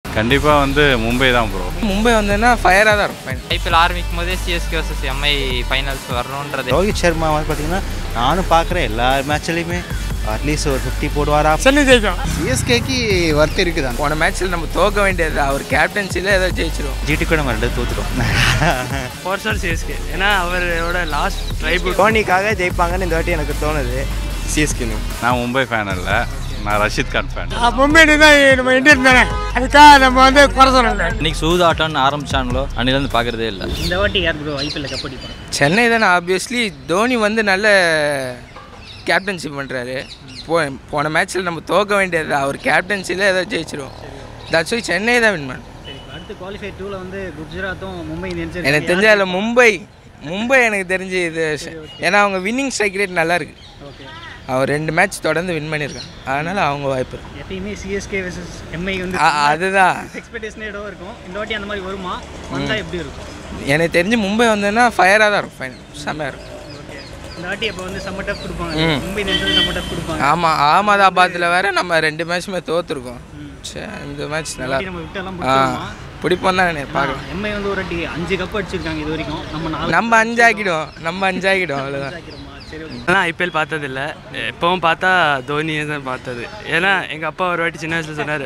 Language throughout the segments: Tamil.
கண்டிப்பாக வந்து மும்பை தான் ப்ரோ மும்பை வந்ததுன்னா ஃபயராக தான் இருக்கும் ஃபைனல் ஐபிஎல் ஆரம்பிக்கும் போதே சிஎஸ்கே வர்சஸ் எம்ஐ ஃபைனல்ஸ் வரணுன்றது ரோஹித் சர்மா வந்து பார்த்தீங்கன்னா நானும் பார்க்குறேன் எல்லா மேட்ச்லையுமே அட்லீஸ்ட் ஒரு ஃபிஃப்டி போடுவாரா சென்னை ஜெயிக்கும் சிஎஸ்கேக்கு ஒர்த் இருக்குதான் போன மேட்ச்சில் நம்ம தோக்க வேண்டியது அவர் கேப்டன்சியில் ஏதோ ஜெயிச்சிரும் ஜிடி கூட நம்ம ரெண்டு தோத்துட்டோம் ஃபோர் ஸ்டார் சிஎஸ்கே ஏன்னா அவரோட லாஸ்ட் ட்ரைபு தோனிக்காக ஜெயிப்பாங்கன்னு இந்த வாட்டி எனக்கு தோணுது சிஎஸ்கே நான் மும்பை ஃபேன் இல்லை நான் ரஷித் கான் ஃபேன் மும்பை தான் நம்ம இந்தியன் தானே அதுக்காக நம்ம வந்து குறை சொல்லல இன்னைக்கு சூதாட்டம்னு ஆரம்பிச்சாங்களோ அன்னிலேருந்து பார்க்குறதே இல்லை இந்த வாட்டி யார் ப்ரோ ஐபிஎல் கப் அடிப்பாங்க சென்னை தானே ஆப்வியஸ்லி தோனி வந்து நல்ல கேப்டன்ஷிப் பண்ணுறாரு போ போன மேட்ச்சில் நம்ம தோக்க வேண்டியது அவர் கேப்டன்சியில் ஏதோ ஜெயிச்சிரும் தட்ஸ் ஒய் சென்னை தான் வின் பண்ணும் சரி அடுத்து குவாலிஃபை டூவில் வந்து குஜராத்தும் மும்பை இந்தியன்ஸ் எனக்கு தெரிஞ்ச அதில் மும்பை மும்பை எனக்கு தெரிஞ்சு இது ஏன்னா அவங்க வின்னிங் ஸ்ட்ரைக் ரேட் நல்லா இருக்கு ஓகே அவர் ரெண்டு மேட்ச் தொடர்ந்து வின் பண்ணியிருக்காங்க அதனால் அவங்க வாய்ப்பு இருக்கு எப்பயுமே சிஎஸ்கே வெர்சஸ் எம்ஐ வந்து அ- அதுதான் எக்ஸ்பெக்டேஷன் ஏதோ இருக்கும் இந்த வாட்டி அந்த மாதிரி வருமா வந்தால் எப்படி இருக்கும் எனக்கு தெரிஞ்சு மும்பை வந்ததுன்னா ஃபயராக தான் இருக்கும் ஃபைனல் செம்மையாக இருக்கும் ஓகே இந்த வாட்டி அப்போ வந்து செம்ம டஃப் கொடுப்பாங்க ம். மும்பை இந்தியன்ஸ் வந்து செம்ம டஃப் கொடுப்பாங்க ஆமாம் அகமதாபாத்தில் வேற நம்ம ரெண்டு மேட்ச்சுமே தோற்றுருக்கோம் சரி இந்த மேட்ச் நல்லா வாட்டி நம்ம விட்டெல்லாம் ஆ பிடிச்சிருமா பிடிப்போம் தான் எனக்கு பார்க்கலாம் எம்ஐ வந்து ஒரு வாட்டி அஞ்சு கப் அடிச்சிருக்காங்க இது வரைக்கும் நம்ம நாலு நம்ம அஞ்சாக்கிடும் நம்ம அஞ்சாக்கிடும் அவ்வளோதான் ஆக்கிரமா சரி okay. நான் ஐபிஎல் பார்த்ததில்ல எப்பவும் பார்த்தா தோனியை தான் பார்த்தது ஏன்னா எங்கள் அப்பா ஒரு வாட்டி சின்ன வயசில் சொன்னார்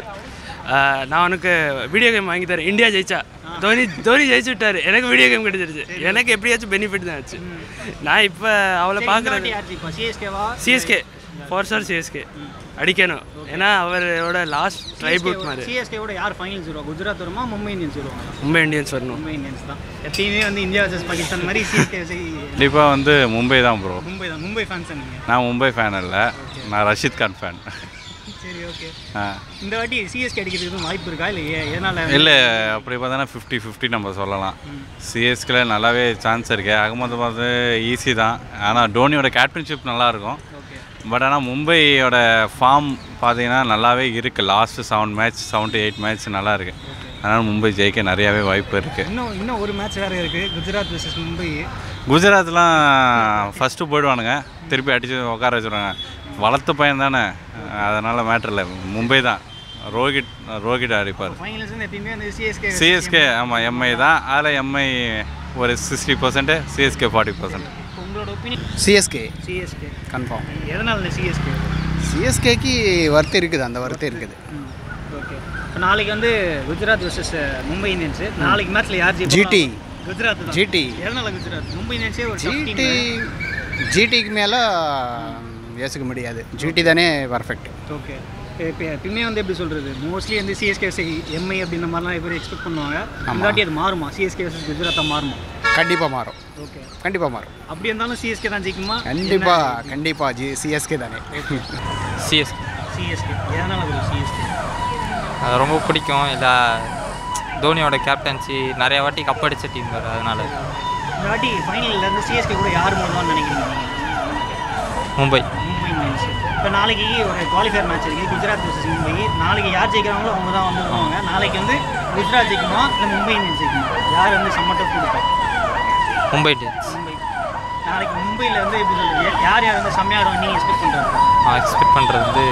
நான் உனக்கு வீடியோ கேம் வாங்கி தரேன் இந்தியா ஜெயிச்சா தோனி தோனி ஜெயிச்சு விட்டாரு எனக்கு வீடியோ கேம் கிடைச்சிருச்சு எனக்கு எப்படியாச்சும் பெனிஃபிட் தான் ஆச்சு நான் இப்போ அவளை சரி, இந்த பார்க்குறது வாட்டி யார் ஜெயிப்பா சிஎஸ்கேவா சிஎஸ்கே ஃபோர் ஸ்டார் சிஎஸ்கே அடிக்கணும் ஏன்னா அவரோட லாஸ்ட் ட்ரைபூட் மாதிரி சிஎஸ்கேவோட யார் ஃபைனல்ஸ் வருவா குஜராத் வருமா மும்பை இந்தியன்ஸ் வருவாங்க மும்பை இந்தியன்ஸ் வரணும் மும்பை இந்தியன்ஸ் தான் எப்பயுமே வந்து இந்தியா வர்சஸ் பாகிஸ்தான் மாதிரி சிஎஸ்கே கண்டிப்பாக வந்து மும்பை தான் ப்ரோ மும்பை தான் மும்பை ஃபேன்ஸ் நீங்கள் நான் மும்பை ஃபேன் இல்லை நான் ரஷித் கான் ஃபேன் சரி ஓகே ஆ இந்த வாட்டி சிஎஸ்கே அடிக்கிறதுக்கு எதுவும் வாய்ப்பு இருக்கா இல்லை ஏ- எதனால இல்லை அப்படி பார்த்தோன்னா ஃபிஃப்டி ஃபிஃப்டி நம்ம சொல்லலாம் சிஎஸ்கேல நல்லாவே சான்ஸ் இருக்குது அகமதாபாத் ஈஸி தான் ஆனால் டோனியோட கேப்டன்ஷிப் நல்லாயிருக்கும் ஓகே பட் ஆனால் மும்பையோட ஃபார்ம் பார்த்தீங்கன்னா நல்லாவே இருக்குது last seven match seven to eight match நல்லா இருக்குது அதனால் மும்பை ஜெயிக்க நிறையாவே வாய்ப்பு இருக்குது இன்னும் இன்னும் ஒரு மேட்ச் வேறு இருக்குது குஜராத் வர்சஸ் மும்பை குஜராத்லாம் ஃபஸ்ட்டு போயிடுவானுங்க திருப்பி அடித்து உட்கார வச்சுருவாங்க வளர்த்த பையன் தானே அதனால் மேட்ரு இல்லை மும்பை தான் ரோஹித் ரோஹித் அடிப்பார் ஃபைனல்ஸ் வந்து எப்பயுமே வந்து சிஎஸ்கே சிஎஸ்கே ஆமாம் எம்ஐ தான் அதில் எம்ஐ ஒரு sixty percent CSK forty percent உங்களோட ஒப்பீனியன் சிஎஸ்கே சிஎஸ்கே கன்ஃபார்ம் எதனால இந்த சிஎஸ்கே சிஎஸ்கேக்கு ஒர்த் இருக்குது அந்த ஒர்த் இருக்குது ஓகே இப்போ நாளைக்கு வந்து குஜராத் வர்சஸ் மும்பை இந்தியன்ஸ் நாளைக்கு மேட்ச்ல யார் ஜெயிப்பா? ஜிடி குஜராத் தான் ஜிடி எதனால குஜராத் மும்பை இந்தியன்ஸே ஒரு tough team. ஜிடி ஜிடிக்கு மேலே யோசிக்க முடியாது ஜிடி தானே பர்ஃபெக்ட் ஓகே இப்போ எப்பயுமே வந்து எப்படி சொல்கிறது மோஸ்ட்லி வந்து சிஎஸ்கே எம்ஐ அப்படின்ற மாதிரிலாம் எப்படி எக்ஸ்பெக்ட் பண்ணுவாங்க இந்த வாட்டி அது மாறுமா சிஎஸ்கே வர்சஸ் குஜராத்தாக மாறுமா கண்டிப்பாக மாறும் ஓகே கண்டிப்பாக மாறும் அப்படி இருந்தாலும் சிஎஸ்கே தான் ஜெயிக்குமா கண்டிப்பாக கண்டிப்பாக ஜி சிஎஸ்கே தானே சிஎஸ்கே சிஎஸ்கே எதனால ஒரு சிஎஸ்கே அது ரொம்ப பிடிக்கும் இல்லை தோனியோட கேப்டன்சி நிறைய வாட்டி கப் அடிச்ச டீம் வேறு அதனால இந்த வாட்டி ஃபைனலில் இருந்து சிஎஸ்கே கூட யார் மோதுவான்னு நினைக்கிறீங்க நீங்க? மும்பை மும்பை இந்தியன்ஸ் இப்போ நாளைக்கு ஒரு குவாலிஃபயர் மேட்ச் இருக்குது குஜராத் வர்சஸ் மும்பை நாளைக்கு யார் ஜெயிக்கிறாங்களோ அவங்க தான் வந்து வருவாங்க நாளைக்கு வந்து குஜராத் ஜெயிக்குமா இல்லை மும்பை இந்தியன்ஸ் ஜெயிக்குமா யார் வந்து சம்மட்ட கொடுப்பா மும்பை இந்தியன்ஸ் மும்பை நாளைக்கு மும்பையில் வந்து எப்படி சொல்றது யார் யார் வந்து செம்மையாக இருக்கும் நீங்கள் எக்ஸ்பெக்ட் பண்ணுறாங்க நான் எக்ஸ்பெக்ட் பண்ணுறது வந்து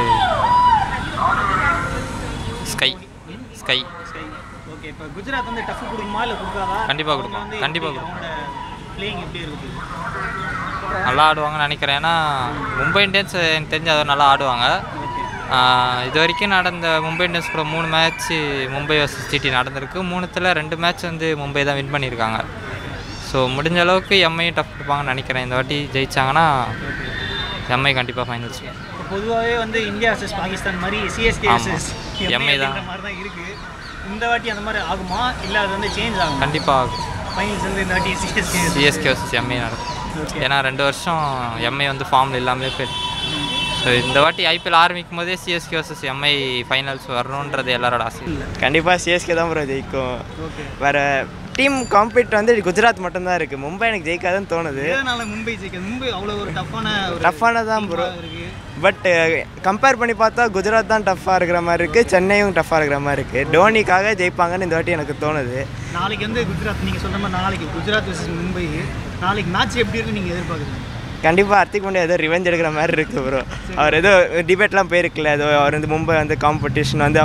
ஸ்கை ஸ்கை ஓகே இப்போ குஜராத் வந்து டஃப் கொடுக்குமா இல்லை கொடுக்காதா கண்டிப்பா அவங்க கொடுக்கும். வந்து கண்டிப்பா எப்படி கொடுக்கும். அவங்களோட பிளேயிங் எப்படி இருக்குது நல்லா ஆடுவாங்கன்னு நினைக்கிறேன் ஏன்னா மும்பை இந்தியன்ஸ் எனக்கு தெரிஞ்சு அதை நல்லா ஆடுவாங்க ஆஹ் இது வரைக்கும் நடந்த மும்பை இந்தியன்ஸ் கூட மூணு மேட்ச்சு மும்பை வர்சஸ் ஜிடி நடந்திருக்கு மூணுத்தில் ரெண்டு மேட்ச் வந்து மும்பை தான் வின் பண்ணியிருக்காங்க ஸோ முடிஞ்ச அளவுக்கு எம்ஐயும் டஃப் கொடுப்பாங்கன்னு நினைக்கிறேன் இந்த வாட்டி ஜெயிச்சாங்கன்னா எம்ஐ கண்டிப்பாக ஃபைனல்ஸ் இப்போ பொதுவாகவே வந்து இந்தியா வர்சஸ் பாகிஸ்தான் மாதிரி சிஎஸ்கே ஆமா. வர்சஸ் MI தான். மாதிரி தான் இருக்குது இந்த வாட்டி அந்த மாதிரி ஆகுமா இல்லை அது வந்து சேஞ்ச் ஆகும் கண்டிப்பாக ஃபைனல்ஸ் வந்து இந்த வாட்டி சிஎஸ்கே சிஎஸ்கே வர்சஸ் எம்ஐ நடக்கும் ஏன்னா ரெண்டு வருஷம் எம்ஐ வந்து ஃபார்மில் இல்லாமலே போயிட்டு ஸோ இந்த வாட்டி ஐபிஎல் ஆரம்பிக்கும் போதே சிஎஸ்கே வர்சஸ் எம்ஐ ஃபைனல்ஸ் வரணுன்றது எல்லாரோட ஆசை கண்டிப்பாக சிஎஸ்கே தான் ப்ரோ ஜெயிக்கும் ஓகே வேறு டீம் காம்பீட் வந்து குஜராத் மட்டும்தான் இருக்குது மும்பை எனக்கு ஜெயிக்காதுன்னு தோணுது எதனால மும்பை ஜெயிக்க மும்பை அவ்வளோ ஒரு டஃப்பான ஒரு டஃப்பானதான் ப்ரோ இருக்கு பட் கம்பேர் பண்ணி பார்த்தா குஜராத் தான் டஃப்பாக இருக்கிற மாதிரி இருக்குது சென்னையும் டஃப்பாக இருக்கிற மாதிரி இருக்குது டோனிக்காக ஜெயிப்பாங்கன்னு இந்த வாட்டி எனக்கு தோணுது நாளைக்கு வந்து குஜராத் நீங்கள் சொல்ற மாதிரி நாளைக்கு குஜராத் வர்சஸ் மும்பை நாளைக்கு மேட்ச் எப்படி இருக்குன்னு நீங்கள் எதிர்பார்க்குறீங்க கண்டிப்பாக ஹர்திக் பாண்டியா ஏதோ ரிவெஞ்ச் எடுக்கிற மாதிரி இருக்குது ப்ரோ அவர் ஏதோ டிபேட்லாம் போயிருக்குல்ல ஏதோ அவர் வந்து மும்பை வந்து காம்படிஷன் வந்து அவங்க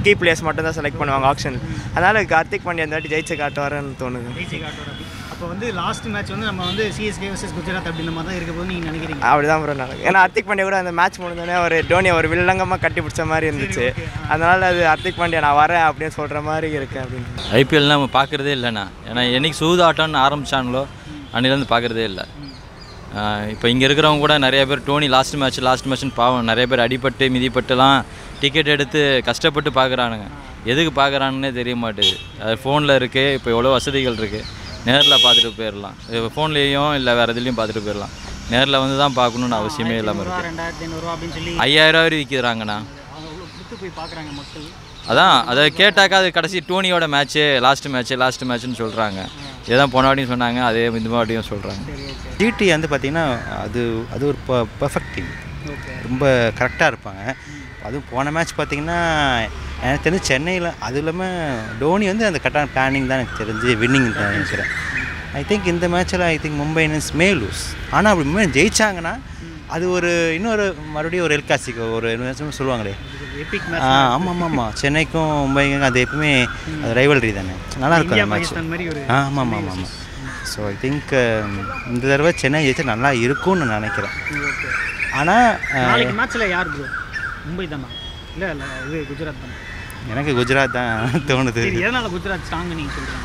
கீ பிளேயர்ஸ் மட்டும் தான் செலக்ட் பண்ணுவாங்க ஆப்ஷன் அதனால் கார்த்திக் பாண்டியா இந்த வாட்டி ஜெயிச்சு காட்டுவாருன்னு தோணுது ஜெயிச்சு காட்டுவார் அப்படி அப்போ வந்து லாஸ்ட் மேட்ச் வந்து நம்ம வந்து சிஎஸ்கே வர்சஸ் குஜராத் அப்படின்ற மாதிரி தான் இருக்க போது நீங்கள் நினைக்கிறீங்க அப்படிதான் ப்ரோ நடக்கும் ஏன்னா ஹர்திக் பாண்டியா கூட அந்த மேட்ச் முடிஞ்சோடனே ஒரு டோனி ஒரு வில்லங்கமாக கட்டி பிடிச்ச மாதிரி இருந்துச்சு அதனால் அது ஹர்திக் பாண்டியா நான் வரேன் அப்படின்னு சொல்கிற மாதிரி இருக்கு அப்படின்னு ஐபிஎல் நம்ம பார்க்குறதே இல்லைண்ணா ஏன்னா என்னைக்கு சூதாட்டம்னு ஆரம்பிச்சாங்களோ அன்னிலேருந்து பார்க்குறதே இல்லை இப்போ இங்கே இருக்கிறவங்க கூட நிறைய பேர் டோனி லாஸ்ட் மேட்ச் லாஸ்ட் மேட்ச்னு பாவம் நிறைய பேர் அடிபட்டு மிதிப்பட்டுலாம் டிக்கெட் எடுத்து கஷ்டப்பட்டு பார்க்குறானுங்க எதுக்கு பார்க்குறானுன்னே தெரிய மாட்டேது அது ஃபோனில் இருக்குது இப்போ எவ்வளோ வசதிகள் இருக்குது நேரில் பார்த்துட்டு போயிடலாம் ஃபோன்லேயும் இல்லை வேறு இதுலேயும் பார்த்துட்டு போயிடலாம் நேரில் வந்து தான் பார்க்கணுன்னு அவசியமே இல்லாமல் ரூபா இருக்குது ரெண்டாயிரத்தி ஐநூறுரூவா அப்படின்னு சொல்லி ஐயாயிரம் வரை விற்கிறாங்கண்ணா அவங்க அவ்வளோ கொடுத்து போய் பார்க்குறாங்க மக்கள் அதான் அதை கேட்டாக்கா அது கடைசி டோனியோட மேட்ச்சு லாஸ்ட் மேட்ச்சு லாஸ்ட் மேட்ச்னு சொல்கிறாங்க இதுதான் போன வாட்டியும் சொன்னாங்க அதே இந்த வாட்டியும் சொல்கிறாங்க ஜிடி வந்து பார்த்திங்கன்னா அது அது ஒரு ப பர்ஃபெக்ட் டீம் ரொம்ப கரெக்டாக இருப்பாங்க அதுவும் போன மேட்ச் பார்த்தீங்கன்னா எனக்கு தெரிஞ்சு சென்னையில் அது இல்லாமல் டோனி வந்து அந்த கரெக்டான பிளானிங் தான் எனக்கு தெரிஞ்சு வின்னிங் தான் நினைக்கிறேன் ஐ திங்க் இந்த மேட்ச்சில் I think Mumbai Indians may lose ஆனால் அப்படி மும்பை ஜெயிச்சாங்கன்னா அது ஒரு இன்னொரு மறுபடியும் ஒரு எல்காசிக்கோ ஒரு என்ன சொல்லுவாங்களே எபிக் ஆ ஆமாம் ஆமாம் ஆமாம் சென்னைக்கும் மும்பைக்கும் அது எப்பவுமே அது ரைவல்ரி தானே நல்லா இருக்கும் இந்தியா அந்த மேட்ச் பாகிஸ்தான் மாதிரி ஒரு ஆமாம் ஆமாம் ஆமாம் ஆமாம் ஸோ ஐ திங்க் இந்த தடவை சென்னை ஜெயிச்சா நல்லா இருக்கும்னு நான் நினைக்கிறேன் ஓகே ஆனால் நாளைக்கு மேட்ச்சில் யார் ப்ரோ மும்பை தானா இல்லை இல்லை இது குஜராத் தானே எனக்கு குஜராத் தான் தோணுது சரி எதனால் குஜராத் ஸ்ட்ராங் நீங்கள் சொல்கிறீங்க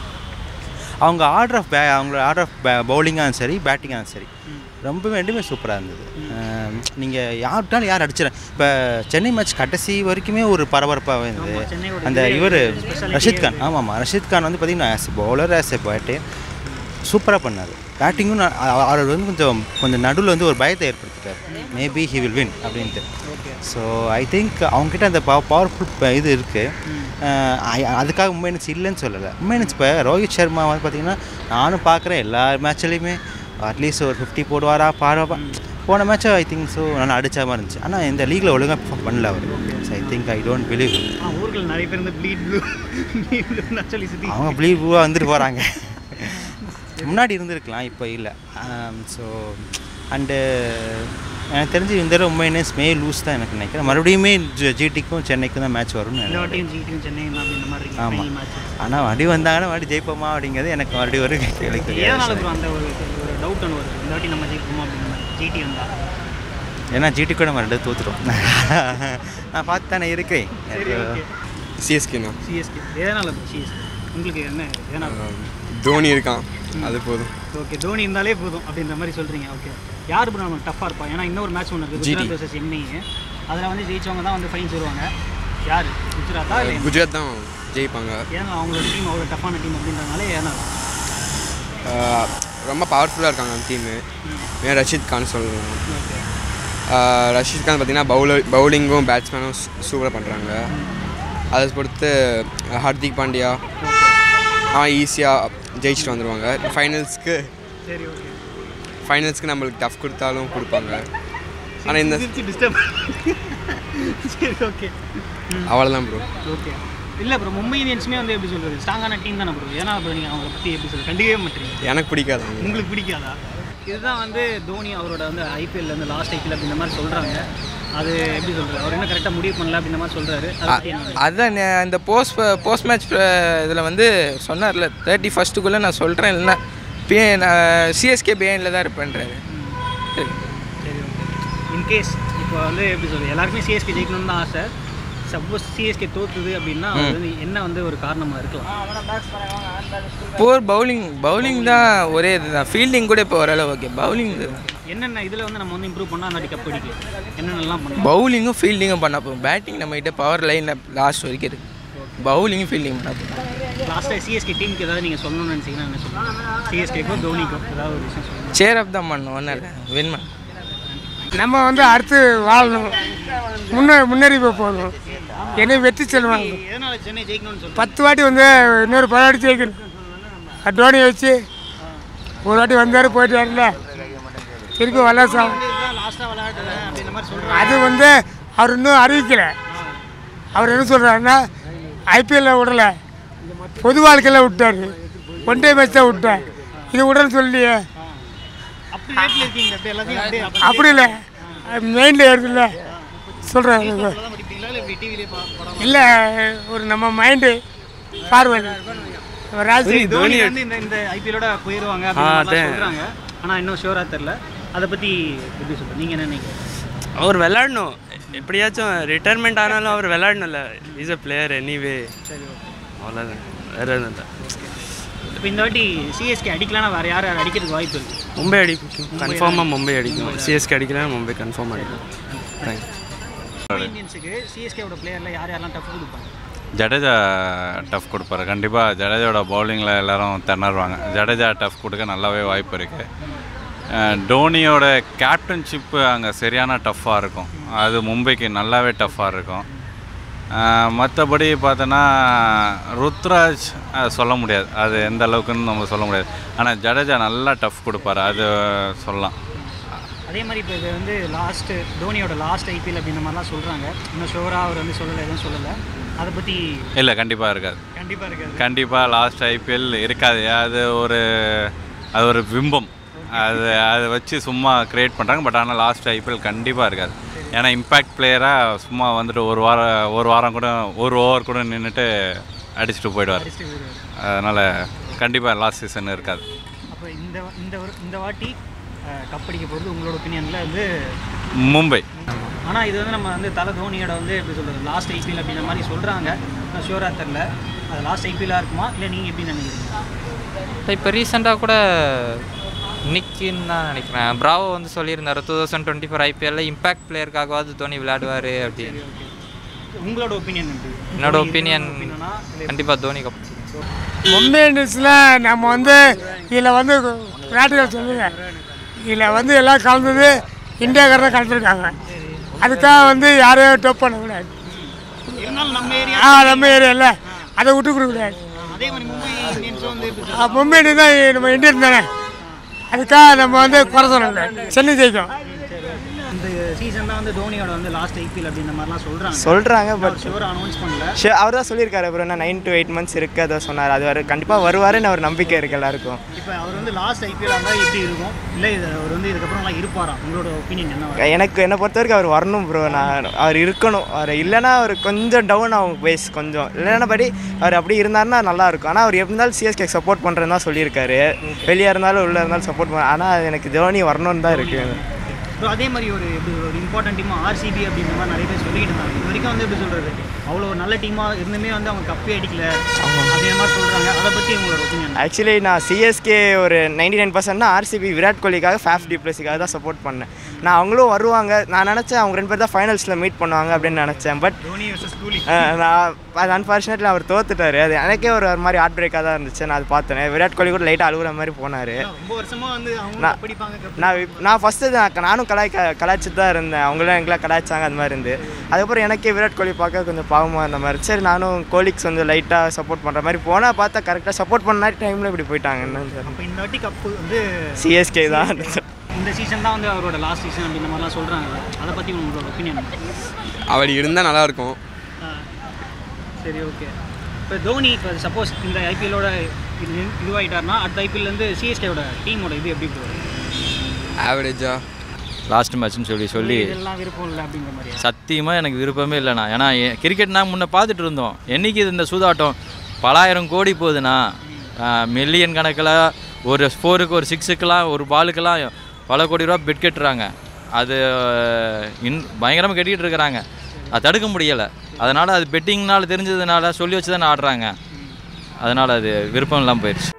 அவங்க ஆர்டர் ஆஃப் பே அவங்களோட ஆர்டர் ஆஃப் பவுலிங்காகவும் சரி பேட்டிங்காகவும் சரி ரொம்பவே ரெண்டுமே சூப்பராக இருந்தது நீங்கள் யார்கிட்டாலும் யார் அடிச்சிட இப்போ சென்னை மேட்ச் கடைசி வரைக்குமே ஒரு பரபரப்பாகவே இருந்தது சென்னையோட அந்த இதுவே இவர் speciality ரஷித் கான் ஆமாம் ஆமாம் ரஷித் கான் வந்து பார்த்தீங்கன்னா as bowler as a bat சூப்பராக பண்ணார் பேட்டிங்கும் அவர் வந்து கொஞ்சம் கொஞ்சம் நடுவில் வந்து ஒரு பயத்தை ஏற்படுத்திட்டார் மேபி ஹி வில் வின் அப்படின்ட்டு ஸோ ஐ திங்க் அவங்ககிட்ட அந்த பவர்ஃபுல் இது இருக்குது அதுக்காக மும்பை இந்தியன்ஸ் இல்லைன்னு சொல்லலை மும்பை இந்தியன்ஸ் இப்போ ரோஹித் சர்மா வந்து பார்த்தீங்கன்னா நானும் பார்க்குறேன் எல்லா மேட்ச்லேயுமே அட்லீஸ்ட் ஒரு ஃபிஃப்டி போடுவாரா பாடுவா போன மேட்ச் ஐ திங்க் ஸோ நல்லா அடிச்ச மாதிரி இருந்துச்சு ஆனால் இந்த லீக்கில் ஒழுங்காக perform பண்ணல அவர் so I think I don't believe ah ஊர்கள் நிறைய பேர் வந்து ப்ளீட் ப்ளூ ப்ளூ சொல்லி சுற்றி அவங்க ப்ளீவ் ப்ளூவாக வந்துட்டு போகிறாங்க முன்னாடி இருந்திருக்கலாம் இப்போ இல்லை ஸோ அண்டு எனக்கு தெரிஞ்சு இந்த தடவை மும்பை இந்தியன்ஸ் மே லூஸ் தான் எனக்கு நினைக்கிறேன் மறுபடியுமே ஜிடிக்கும் சென்னைக்கும் தான் மேட்ச் வரும்னு இந்த நினைக்கிறேன் வாட்டியும் ஜிடியும் சென்னை அப்படின்ற மாதிரி இருக்கு ஆமாம் ஃபைனல் மேட்ச் ஆனால் மறுபடியும் வந்தாங்கன்னா மறுபடியும் ஜெயிப்போமா அப்படிங்கிறது எனக்கு மறுபடியும் ஒரு கேள்வி ஏதனால ப்ரோ அந்த ஒரு ஒரு டவுட் ஒன்று வருது இந்த வாட்டி நம்ம ஜெயிப்போமா அப்படின்ற மாதிரி ஜிடி வந்தா ஏன்னா ஜிடி கூட நம்ம ரெண்டு தோத்துட்டோம் நான் பார்த்து தானே இருக்கேன் சரி ஓகே சிஎஸ்கேண்ணா சிஎஸ்கே எதனால சிஎஸ்கே உங்களுக்கு என்ன எதனால தோனி இருக்கான் அது போதும் ஓகே தோனி இருந்தாலே போதும் அப்படின்ற மாதிரி சொல்கிறீங்க ஓகே யார் ப்ரோ நம்ம டஃப்பாக இருப்பா ஏன்னா இன்னொரு மேட்ச் ஒன்று இருக்குது GT. குஜராத் வர்சஸ் எம்ஐ அதில் வந்து ஜெயிச்சவங்க தான் வந்து ஃபைன்ஸ் வருவாங்க யார் குஜராத்தா இல்லை குஜராத் தான் ஜெயிப்பாங்க ஏன்னா அவங்களோட டீம் அவ்வளோ டஃப்பான டீம் அப்படின்றதுனால ஏன்னா ஆஹ் ரொம்ப பவர்ஃபுல்லாக இருக்காங்க அந்த டீமு ஏன் ரஷித் கான் சொல்லலாம் ஆஹ் ரஷித் கான் பார்த்தீங்கன்னா பவுலர் பவுலிங்கும் பேட்ஸ்மேனும் சூப்பராக பண்ணுறாங்க அதை பொறுத்து ஹர்திக் பாண்டியா அவன் ஈஸியாக ஜெயிச்சுட்டு வந்துடுவாங்க ஃபைனல்ஸ்க்கு சரி ஓகே ஃபைனல்ஸ்க்கு நம்மளுக்கு டஃப் கொடுத்தாலும் கொடுப்பாங்க ஆனால் இந்த டிஸ்டர்ப் சரி ஓகே அவ்வளோதான் ப்ரோ ஓகே இல்லை ப்ரோ மும்பை இந்தியன்ஸுமே வந்து எப்படி சொல்கிறது ஸ்ட்ராங்கான டீம் தானே ப்ரோ ஏன்னா ப்ரோ நீங்கள் அவங்கள பற்றி எப்படி சொல்றது கண்டுக்கவே மாட்டீங்க எனக்கு பிடிக்காது அவங்க. உங்களுக்கு பிடிக்காதா இதுதான் வந்து தோனி அவரோட வந்து ஐபிஎல்ல வந்து லாஸ்ட் ஐபிஎல் அப்படின்ற மாதிரி சொல்கிறாங்க அது எப்படி சொல்கிறது அவர் என்ன கரெக்டாக முடிவு பண்ணல அப்படின்ற மாதிரி சொல்கிறாரு அதை பற்றி என்ன அதான் நே- இந்த போஸ்ட் போஸ்ட் மேட்ச் இதில் வந்து சொன்னார்ல தேர்ட்டி ஃபஸ்ட்டுக்குள்ளே நான் சொல்கிறேன் இல்லைன்னா பே நான் சிஎஸ்கே பேனில் தான் இருப்பேன்றாரு சரி ஓகே இன்கேஸ் இப்போ வந்து எப்படி சொல்றது எல்லாருக்குமே சிஎஸ்கே ஜெயிக்கணும்னு தான் ஆசை சப்போஸ் சிஎஸ்கே தோத்துது அப்படின்னா அது வந்து என்ன வந்து ஒரு காரணமாக இருக்கலாம் போர் பவுலிங் பவுலிங் தான் ஒரே இதுதான் ஃபீல்டிங் கூட இப்போ ஓரளவு ஓகே பவுலிங் என்னென்ன இதில் வந்து நம்ம வந்து இம்ப்ரூவ் பண்ணால் அந்த கப் அடிக்கலாம் என்னென்னலாம் பண்ணலாம் பவுலிங்கும் ஃபீல்டிங்கும் பண்ண போகும் பேட்டிங் நம்மகிட்ட பவர் லைனில் லாஸ்ட் வரைக்கும் இருக்குது பவுலிங்கும் ஃபீல்டிங் பண்ண போகும் லாஸ்ட்டாக சிஎஸ்கே டீமுக்கு ஏதாவது நீங்கள் சொல்லணும்னு நினச்சிங்கன்னா என்ன சொல்லுங்கள் சிஎஸ்கேக்கோ தோனிக்கோ ஏதாவது ஒரு விஷயம் சொல்லுங்கள் சேர் அப் தான் பண்ணணும் ஒன்றும் இல்லை வின் பண்ண நம்ம வந்து அடுத்து வாழணும் முன்னே முன்னேறி போகணும் என்னை வெற்றி செல்வாங்க எதனால சென்னை ஜெயிக்கணும்னு சொல்லுங்கள் பத்து வாட்டி வந்து இன்னொரு பல வாட்டி ஜெயிக்கணும் டோனியை வச்சு ஒரு வாட்டி வந்தார் போயிட்டு வரல திருப்பி வரல சார் லாஸ்ட்டாக விளையாடுறேன் அப்படின்ற மாதிரி சொல்கிறாங்க அது வந்து அவர் இன்னும் அறிவிக்கலை அவர் என்ன சொல்கிறாருன்னா ஐபிஎல்ல விடல பொது வாழ்க்கையில் விட்டார் ஒன் டே மேட்ச் தான் விட்டார் இது விடன்னு சொல்லியே அப்படி ரேட்டில் இருக்கீங்க அப்படியே எல்லாத்தையும் அப்படியே அப்படி இல்லை மெயினில் ஏறுதுல்ல சொல்கிறேன் அவ்வளோதான் படிப்பீங்க பார்ப்பீங்களா இல்லை இப்படி டிவிலே படம் இல்லை ஒரு நம்ம மைண்டு பார்வல் ராஜ் தோனி தோனி வந்து இந்த இந்த ஐபிஎலோட போயிடுவாங்க ஆ, அப்படின்னு அதான். சொல்றாங்க ஆனால் இன்னும் ஷோராக தெரில அதை பற்றி எப்படி சொல்கிறேன் நீங்கள் என்ன நினைக்கிறீங்க அவர் விளாடணும் எப்படியாச்சும் ரிட்டையர்மெண்ட் ஆனாலும் அவர் விளாடணும்ல இஸ் அ பிளேயர் எனிவே அவ்வளோதான் வேற எதுவும் இல்லை இப்போ இந்த வாட்டி சிஎஸ்கே அடிக்கலாம்னா வேறு யார் யார் அடிக்கிறதுக்கு வாய்ப்பு இருக்கு மும்பை அடிக்கும் கன்ஃபார்மாக மும்பை அடிக்கும் சிஎஸ்கே அடிக்கலாம் மும்பை கன்ஃபார்ம் அடிக்கும் தேங்க்யூ மும்பை இந்தியன்ஸுக்கு சிஎஸ்கேவோட பிளேயரில் யார் யாரெல்லாம் டஃப் கொடுப்பாங்க ஜடேஜா டஃப் கொடுப்பாரு கண்டிப்பாக ஜடேஜாவோட பவுலிங்கில் எல்லாரும் திணறுவாங்க ஜடேஜா டஃப் கொடுக்க நல்லாவே வாய்ப்பு இருக்குது டோனியோட கேப்டன்ஷிப்பு அங்கே சரியான டஃப்பாக இருக்கும் அது மும்பைக்கு நல்லாவே டஃப்பாக இருக்கும் மற்றபடி பார்த்தோன்னா ருத்ராஜ் அது சொல்ல முடியாது அது எந்த அளவுக்குன்னு நம்ம சொல்ல முடியாது ஆனால் ஜடேஜா நல்லா டஃப் கொடுப்பாரு அது சொல்லலாம் அதே மாதிரி இப்போ இது வந்து லாஸ்ட்டு தோனியோட லாஸ்ட் ஐபிஎல் அப்படின்ற மாதிரிலாம் சொல்கிறாங்க இன்னும் ஷோராக அவர் வந்து சொல்லலை எதுவும் சொல்லலை அதை பற்றி இல்லை கண்டிப்பாக இருக்காது கண்டிப்பாக இருக்காது கண்டிப்பாக லாஸ்ட் ஐபிஎல் இருக்காது அது ஒரு அது ஒரு பிம்பம் அது அதை வச்சு சும்மா க்ரியேட் பண்ணுறாங்க பட் ஆனால் லாஸ்ட் ஐபிஎல் கண்டிப்பாக இருக்காது ஏன்னா இம்பேக்ட் பிளேயராக சும்மா வந்துட்டு ஒரு வாரம் ஒரு வாரம் கூட ஒரு ஓவர் கூட நின்றுட்டு அடிச்சுட்டு போயிடுவார் அதனால் கண்டிப்பாக லாஸ்ட் சீசன் இருக்காது அப்போ இந்த இந்த ஒரு- இந்த வாட்டி கப் அடிக்க போகிறது உங்களோட ஒப்பீனியனில் வந்து மும்பை ஆனால் இது வந்து நம்ம வந்து தலை தோனியோட வந்து எப்படி சொல்கிறது லாஸ்ட் ஐபிஎல் அப்படின்ற மாதிரி சொல்கிறாங்க நான் ஷூராக தெரில அது லாஸ்ட் ஐபிஎல்லாக இருக்குமா இல்லை நீங்கள் எப்படி நினைக்கிறீங்க இப்போ ரீசெண்டாக கூட இன்னைக்குன்னு தான் நினைக்கிறேன் பிராவோ வந்து சொல்லியிருந்தாரு டூ தௌசண்ட் டுவெண்ட்டி ஃபோர் ஐபிஎல்ல இம்பாக்ட் பிளேயருக்காகவாவது தோனி விளையாடுவார் அப்படின்னு உங்களோட ஒப்பீனியன் எப்படி என்னோட ஒப்பீனியன் கண்டிப்பாக தோனி கப் மும்பை இந்தியன்ஸில் நம்ம வந்து இதில் வந்து விளையாட்டுகள் சொல்லுங்க இதில் வந்து எல்லாம் கலந்தது இந்தியாக்காரர் கலந்துருக்காங்க அதுக்காக வந்து யாரையும் டப் பண்ணக்கூடாது இருந்தாலும் நம்ம ஏரியா ஆ நம்ம ஏரியாவில் அதை விட்டு கொடுக்கக்கூடாது அதே மாதிரி மும்பை இந்தியன்ஸும் வந்து எப்படி ஆ, மும்பை இந்தியன் தான் நம்ம இந்தியன் தானே அதுக்காக நம்ம வந்து குறை சொல்லக்கூடாது சென்னை ஜெயிக்கும் இந்த சீசன் தான் வந்து தோனியோட வந்து லாஸ்ட் ஐபிஎல் அப்படின்ற மாதிரிலாம் சொல்கிறாங்க சொல்கிறாங்க பட் ஷோர் அனௌன்ஸ் பண்ணல ஷே அவர் தான் சொல்லியிருக்காரு அப்புறம் என்ன நைன் டு எயிட் மந்த்ஸ் இருக்குது அதை சொன்னார் அது வர கண்டிப்பாக வருவாருன்னு அவர் நம்பிக்கை இருக்குது எல்லாருக்கும் இப்போ அவர் வந்து லாஸ்ட் ஐபிஎல் இருந்தால் எப்படி இருக்கும் இல்லை இது அவர் வந்து இதுக்கப்புறம்லாம் இருப்பாரா உங்களோட ஒப்பீனியன் என்ன வரும்? எனக்கு என்னை பொறுத்த வரைக்கும் அவர் வரணும் ப்ரோ நான் அவர் இருக்கணும் அவர் இல்லைன்னா அவர் கொஞ்சம் டவுன் ஆகும் பேஸ் கொஞ்சம் இல்லைன்னா படி அவர் அப்படி இருந்தாருன்னா நல்லா இருக்கும் ஆனால் அவர் எப்படி இருந்தாலும் சிஎஸ்கே சப்போர்ட் பண்ணுறேன்னு தான் சொல்லியிருக்காரு வெளியே இருந்தாலும் உள்ளே இருந்தாலும் சப்போர்ட் பண்ண ஆனால் எனக்கு தோனி வரணும்னு தான் இருக்குது ப்ரோ அதே மாதிரி ஒரு எப்படி ஒரு இம்பார்ட்டன்ட் டீமாக ஆர்சிபி அப்படின்ற மாதிரி நிறைய பேர் சொல்லிக்கிட்டு இருந்தாங்க இது வரைக்கும் வந்து எப்படி சொல்கிறது அவ்வளோ ஒரு நல்ல டீமாக இருந்துமே வந்து அவங்க கப்பே அடிக்கல அப்படின்ற மாதிரி சொல்கிறாங்க அதை பற்றி உங்களோட ஒப்பீனியன் ஆக்சுவலி நான் சிஎஸ்கே ஒரு நைன்டி நைன் பர்சன்ட்னா ஆர்சிபி விராட் கோலிக்காக ஃபேஃப் டிப்ளஸிக்காக தான் சப்போர்ட் பண்ணேன் நான் அவங்களும் வருவாங்க நான் நினச்சேன் அவங்க ரெண்டு பேர் தான் ஃபைனல்ஸில் மீட் பண்ணுவாங்க அப்படின்னு நினச்சேன் பட் தோனி வர்சஸ் கூலி நான் அது அன்ஃபார்ச்சுனேட்லி அவர் தோத்துட்டாரு அது எனக்கே ஒரு ஒரு மாதிரி ஹார்ட் பிரேக்காக தான் இருந்துச்சு நான் அது பார்த்தேன் விராட் கோலி கூட லைட்டாக அழுகுற மாதிரி போனார் ரொம்ப வருஷமாக வந்து அவங்க நான் படிப்பாங்க cup நான் இப்- நான் ஃபஸ்ட்டு தான் நானும் கலாய்க்க கலாய்ச்சிட்டு தான் இருந்தேன் அவங்களும் எங்களை கலாய்ச்சாங்க அந்த மாதிரி இருந்து அதுக்கப்புறம் எனக்கே விராட் கோலி பார்க்க கொஞ்சம் பாவமாக இருந்த மாதிரி சரி நானும் கோலிக்ஸ் வந்து லைட்டாக சப்போர்ட் பண்ணுற மாதிரி போனால் பார்த்தா கரெக்டாக சப்போர்ட் பண்ண டைமில் இப்படி போயிட்டாங்க என்னன்னு இப்போ இந்த வாட்டி கப்பு வந்து சிஎஸ்கே தான் இந்த சீசன் தான் வந்து அவரோட லாஸ்ட் சீசன் அப்படின்ற மாதிரிலாம் சொல்கிறாங்க அதை பற்றி உங்களோட ஒப்பீனியன் அவர் இருந்தால் நல்லாயிருக்கும் சரி ஓகே இப்போ தோனி இப்போ சப்போஸ் இந்த ஐபிஎல்லோட இது இதுவாகிட்டார்னா அடுத்த ஐபிஎல்லேருந்து சிஎஸ்கேவோட டீமோட இது எப்படி போகும் ஆவரேஜா லாஸ்ட் மேட்ச்னு சொல்லி சொல்லி இதெல்லாம் விருப்பம் இல்லை அப்படின்ற மாதிரியா சத்தியமாக எனக்கு விருப்பமே இல்லைண்ணா ஏன்னா கிரிக்கெட் நாங்கள் முன்ன பார்த்துட்டு இருந்தோம் என்னைக்கு இது இந்த சூதாட்டம் பலாயிரம் கோடி போகுதுண்ணா மில்லியன் கணக்கில் ஒரு ஃபோருக்கு ஒரு சிக்ஸுக்கெல்லாம் ஒரு பாலுக்கெல்லாம் பல கோடி ரூபா பெட் கட்டுறாங்க அது இன் பயங்கரமாக கட்டிக்கிட்டு இருக்கிறாங்க அது தடுக்க முடியலை அதனால் அது பெட்டிங்னால தெரிஞ்சதுனால சொல்லி வச்சு தானே ஆடுறாங்க அதனால் அது விருப்பம் இல்லாமல் போயிடுச்சு